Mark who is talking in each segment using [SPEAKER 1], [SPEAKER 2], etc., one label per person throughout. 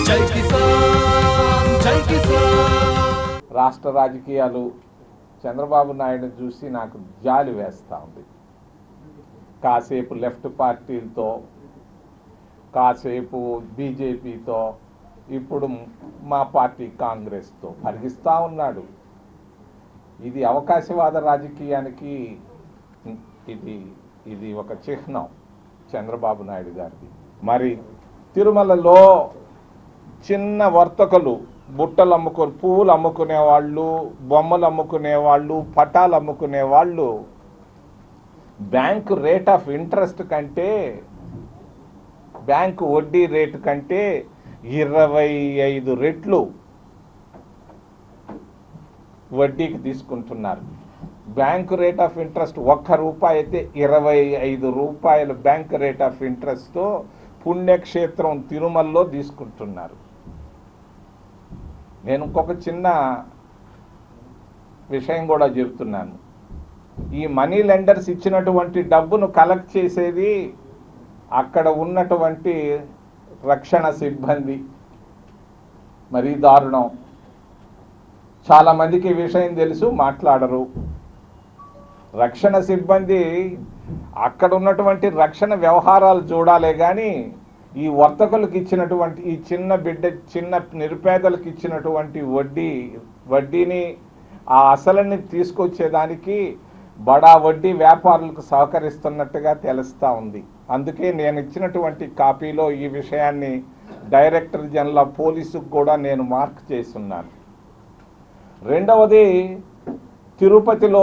[SPEAKER 1] జై కిసాన్ జై కిసాన్
[SPEAKER 2] రాష్ట్ర రాజకీయాలు చంద్రబాబు నాయుడు చూసి నాకు జాలి వేస్తూ ఉంది కాసేపు లెఫ్ట్ పార్టీలతో కాసేపు బీజేపీతో ఇప్పుడు మా పార్టీ కాంగ్రెస్తో పరిగిస్తూ ఉన్నాడు ఇది అవకాశవాద రాజకీయానికి ఇది ఇది ఒక చిహ్నం చంద్రబాబు నాయుడు గారిది మరి తిరుమలలో చిన్న వర్తకులు బుట్టలు అమ్ముకుని పువ్వులు అమ్ముకునే వాళ్ళు బొమ్మలు అమ్ముకునే వాళ్ళు పటాలు అమ్ముకునే వాళ్ళు బ్యాంకు రేట్ ఆఫ్ ఇంట్రెస్ట్ కంటే బ్యాంకు వడ్డీ రేటు కంటే ఇరవై ఐదు రెట్లు వడ్డీకి తీసుకుంటున్నారు బ్యాంకు రేట్ ఆఫ్ ఇంట్రెస్ట్ ఒక్క రూపాయి అయితే ఇరవై ఐదు రూపాయలు బ్యాంక్ రేట్ ఆఫ్ ఇంట్రెస్ట్తో పుణ్యక్షేత్రం తిరుమలలో తీసుకుంటున్నారు నేను ఇంకొక చిన్న విషయం కూడా చెప్తున్నాను ఈ మనీ లెండర్స్ ఇచ్చినటువంటి డబ్బును కలెక్ట్ చేసేది అక్కడ ఉన్నటువంటి రక్షణ సిబ్బంది మరీ దారుణం చాలా మందికి ఈ విషయం తెలుసు మాట్లాడరు రక్షణ సిబ్బంది అక్కడ ఉన్నటువంటి రక్షణ వ్యవహారాలు చూడాలే కానీ ఈ వర్తకులకు ఇచ్చినటువంటి ఈ చిన్న బిడ్డ చిన్న నిరుపేదలకు ఇచ్చినటువంటి వడ్డీ వడ్డీని ఆ అసలుని తీసుకొచ్చేదానికి బడా వడ్డీ వ్యాపారులకు సహకరిస్తున్నట్టుగా తెలుస్తూ ఉంది అందుకే నేను ఇచ్చినటువంటి కాపీలో ఈ విషయాన్ని డైరెక్టర్ జనరల్ ఆఫ్ పోలీసుకు కూడా నేను మార్క్ చేస్తున్నాను రెండవది తిరుపతిలో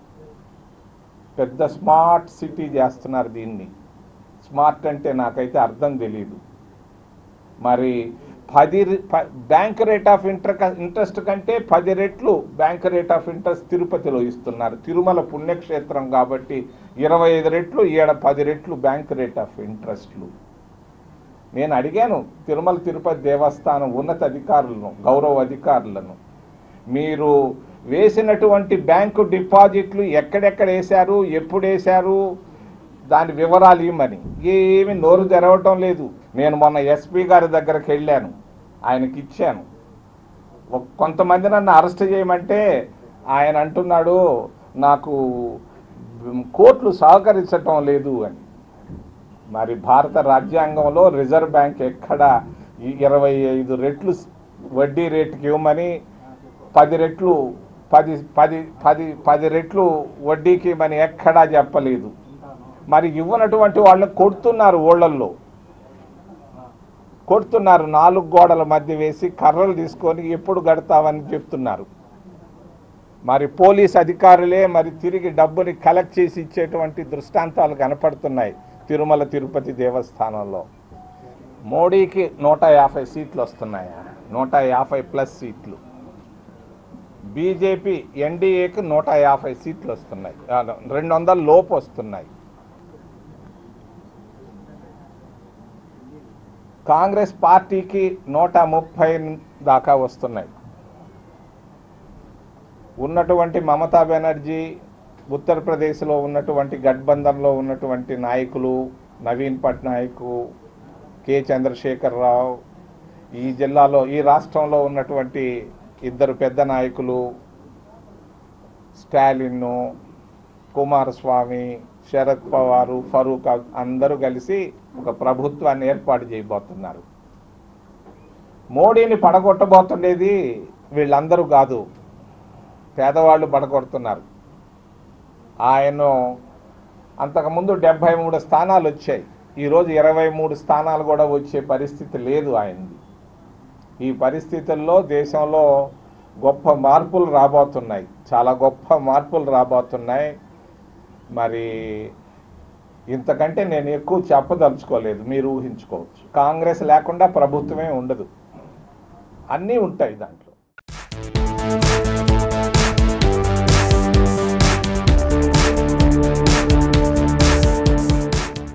[SPEAKER 2] పెద్ద స్మార్ట్ సిటీ చేస్తున్నారు దీన్ని స్మార్ట్ అంటే నాకైతే అర్థం తెలియదు మరి పది రి- ప- bank rate of inter interest కంటే పది రెట్లు బ్యాంక్ రేట్ ఆఫ్ ఇంట్రెస్ట్ తిరుపతిలో ఇస్తున్నారు తిరుమల పుణ్యక్షేత్రం కాబట్టి ఇరవై ఐదు రెట్లు ఈడ పది రెట్లు బ్యాంక్ రేట్ ఆఫ్ ఇంట్రెస్ట్లు నేను అడిగాను తిరుమల తిరుపతి దేవస్థానం ఉన్నత అధికారులను గౌరవ అధికారులను మీరు వేసినటువంటి బ్యాంకు డిపాజిట్లు ఎక్కడెక్కడ వేశారు ఎప్పుడు వేశారు దాని వివరాలు ఇవ్వమని ఏమి నోరు తెరవటం లేదు నేను మొన్న ఎస్పీ గారి దగ్గరికి వెళ్ళాను ఆయనకి ఇచ్చాను ఒక- కొంతమంది నన్ను అరెస్ట్ చేయమంటే ఆయన అంటున్నాడు నాకు కోర్టులు సహకరించటం లేదు అని మరి భారత రాజ్యాంగంలో రిజర్వ్ బ్యాంక్ ఎక్కడ ఈ ఇరవై ఐదు రెట్లు వడ్డీ రేటుకి ఇవ్వమని పది రెట్లు పది పది పది పది రెట్లు వడ్డీకి ఇవ్వమని ఎక్కడా చెప్పలేదు మరి ఇవ్వనటువంటి వాళ్ళని కొడుతున్నారు ఓళ్ళల్లో కొడుతున్నారు నాలుగు గోడల మధ్య వేసి కర్రలు తీసుకొని ఎప్పుడు గడతావని చెప్తున్నారు మరి పోలీస్ అధికారులే మరి తిరిగి డబ్బుని కలెక్ట్ చేసి ఇచ్చేటువంటి దృష్టాంతాలు కనపడుతున్నాయి తిరుమల తిరుపతి దేవస్థానంలో మోడీకి నూట యాభై సీట్లు వస్తున్నాయా నూట యాభై ప్లస్ సీట్లు బీజేపీ ఎన్డీఏకి నూట యాభై సీట్లు వస్తున్నాయి ఆ, రెండు వందల లోపు వస్తున్నాయి కాంగ్రెస్ పార్టీకి నూట ముప్పై దాకా వస్తున్నాయి ఉన్నటువంటి మమతా బెనర్జీ ఉత్తరప్రదేశ్లో ఉన్నటువంటి గఠబంధన్లో ఉన్నటువంటి నాయకులు నవీన్ పట్నాయక్ కె చంద్రశేఖరరావు ఈ జిల్లాలో ఈ రాష్ట్రంలో ఉన్నటువంటి ఇద్దరు పెద్ద నాయకులు స్టాలిన్ కుమారస్వామి శరద్ పవారు ఫరూక్ అబ్- అందరూ కలిసి ఒక ప్రభుత్వాన్ని ఏర్పాటు చేయబోతున్నారు మోడీని పడగొట్టబోతుండేది వీళ్ళందరూ కాదు పేదవాళ్ళు పడగొడుతున్నారు ఆయన అంతకుముందు డెబ్భై మూడు స్థానాలు వచ్చాయి ఈరోజు ఇరవై మూడు స్థానాలు కూడా వచ్చే పరిస్థితి లేదు ఆయనది ఈ పరిస్థితుల్లో దేశంలో గొప్ప మార్పులు రాబోతున్నాయి చాలా గొప్ప మార్పులు రాబోతున్నాయి మరి ఇంతకంటే నేను ఎక్కువ చెప్పదలుచుకోలేదు మీరు ఊహించుకోవచ్చు కాంగ్రెస్ లేకుండా ప్రభుత్వమే ఉండదు అన్నీ ఉంటాయి దాంట్లో